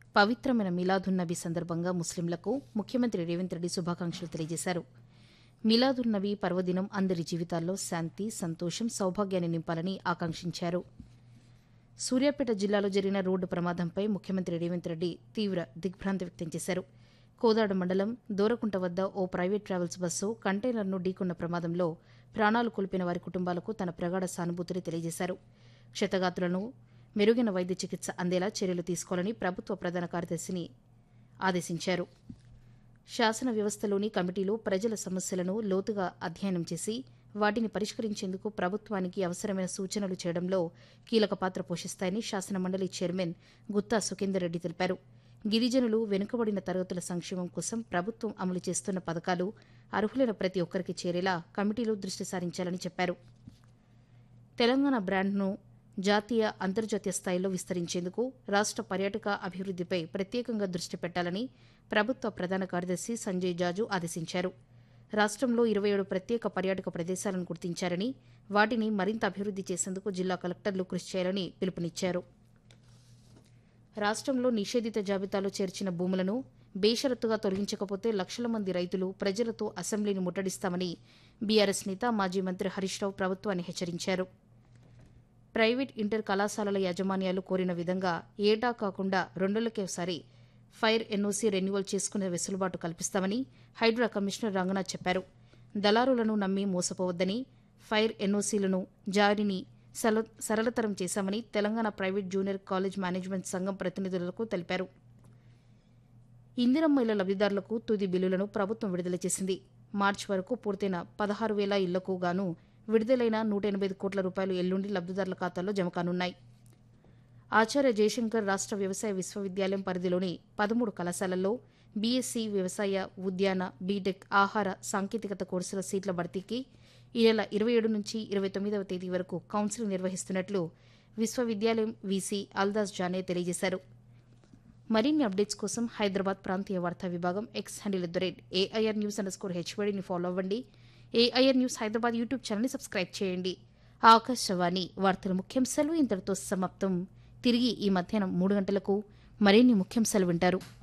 పవిత్రమైన మిలాదున్ నబీ సందర్భంగా ముస్లింలకు ముఖ్యమంత్రి రేవంత్ రెడ్డి శుభాకాంక్షలు తెలియజేశారు మిలాదున్ నబీ పర్వదినం అందరి జీవితాల్లో శాంతి సంతోషం సౌభాగ్యాన్ని నింపాలని ఆకాంక్షించారు సూర్యాపేట జిల్లాలో జరిగిన రోడ్డు ప్రమాదంపై ముఖ్యమంత్రి రేవంత్ రెడ్డి తీవ్ర దిగ్భ్రాంతి వ్యక్తం చేశారు కోదాడ మండలం దూరకుంట వద్ద ఓ ప్రైవేట్ ట్రావెల్స్ బస్సు కంటైనర్ను ఢీకొన్న ప్రమాదంలో ప్రాణాలు కోల్పోయిన వారి కుటుంబాలకు తన ప్రగాఢ సానుభూతిని తెలియజేశారు క్షతగాతులను మెరుగైన వైద్య చికిత్స అందేలా చర్యలు తీసుకోవాలని ప్రభుత్వ ప్రధాన కార్యదర్శిని ఆదేశించారు శాసన వ్యవస్థలోని కమిటీలు ప్రజల సమస్యలను లోతుగా అధ్యయనం చేసి వాటిని పరిష్కరించేందుకు ప్రభుత్వానికి అవసరమైన సూచనలు చేయడంలో కీలక పాత్ర పోషిస్తాయని శాసన మండలి చైర్మన్ గుత్తా సుఖేందర్ రెడ్డి తెలిపారు గిరిజనులు వెనుకబడిన తరగతుల సంక్షేమం కోసం ప్రభుత్వం అమలు చేస్తున్న పథకాలు అర్హులైన ప్రతి ఒక్కరికి చేరేలా కమిటీలు దృష్టి సారించాలని చెప్పారు తెలంగాణ బ్రాండ్ను జాతీయ అంతర్జాతీయ స్థాయిలో విస్తరించేందుకు రాష్ట్ర పర్యాటక అభివృద్దిపై ప్రత్యేకంగా దృష్టి పెట్టాలని ప్రభుత్వ ప్రధాన కార్యదర్శి సంజయ్ జాజు ఆదేశించారు రాష్ట్రంలో ఇరవై ఏడు ప్రత్యేక పర్యాటక ప్రదేశాలను గుర్తించారని వాటిని మరింత అభివృద్ది చేసేందుకు జిల్లా కలెక్టర్లు కృషి చేయాలని పిలుపునిచ్చారు రాష్ట్రంలో నిషేధిత జాబితాలో చేర్చిన భూములను బేషరతుగా తొలగించకపోతే లక్షల మంది రైతులు ప్రజలతో అసెంబ్లీని ముట్టడిస్తామని బీఆర్ఎస్ నేత మాజీ మంత్రి హరీష్ రావు ప్రభుత్వాన్ని హెచ్చరించారు ప్రైవేట్ ఇంటర్ కళాశాలల యాజమాన్యాలు కోరిన విధంగా ఏటా కాకుండా రెండేళ్లకోసారి ఫైర్ ఎన్ఓసీ రెన్యువల్ చేసుకునే వెసులుబాటు కల్పిస్తామని హైడ్రా కమిషనర్ రంగనాథ్ చెప్పారు దళారులను నమ్మి మోసపోవద్దని ఫైర్ ఎన్ఓసీలను జారీని సల- సరళతరం చేశామని Telangana private junior college management సంఘం ప్రతినిధులకు తెలిపారు ఇందిరమ్మ ఇళ్ల లబ్దిదారులకు తుది బిల్లులను ప్రభుత్వం విడుదల చేసింది మార్చి వరకు పూర్తయిన పదహారు వేల ఇళ్లకు గాను విడుదలైన నూట ఎనభై ఐదు కోట్ల రూపాయలు ఎల్లుండి లబ్దిదారుల ఖాతాల్లో జమ కానున్నాయి ఆచార్య జయశంకర్ రాష్ట్ర వ్యవసాయ విశ్వవిద్యాలయం పరిధిలోని పదమూడు కళాశాలల్లో బీఎస్సీ వ్యవసాయ ఉద్యాన బీటెక్ ఆహార సాంకేతికత కోర్సుల సీట్ల భర్తీకి ఈ నెల ఇరవై ఏడు నుంచి ఇరవై తొమ్మిదవ తేదీ వరకు కౌన్సిలింగ్ నిర్వహిస్తున్నట్లు విశ్వవిద్యాలయం వీసీ అల్దాస్ జానే తెలియజేశారు మరిన్ని అప్డేట్స్ కోసం హైదరాబాద్ ప్రాంతీయ వార్తా విభాగం X handle at the rate A I R news under score హెచ్వడిని ఫాలో అవ్వండి ఏఐఆర్ న్యూస్ హైదరాబాద్ యూట్యూబ్ ఛానల్ని సబ్స్క్రైబ్ చేయండి ఆకాశవాణి వార్తల ముఖ్యాంశాలు ఇంతటితో సమాప్తం తిరిగి ఈ మధ్యాహ్నం మూడు గంటలకు మరిన్ని ముఖ్యాంశాలు వింటారు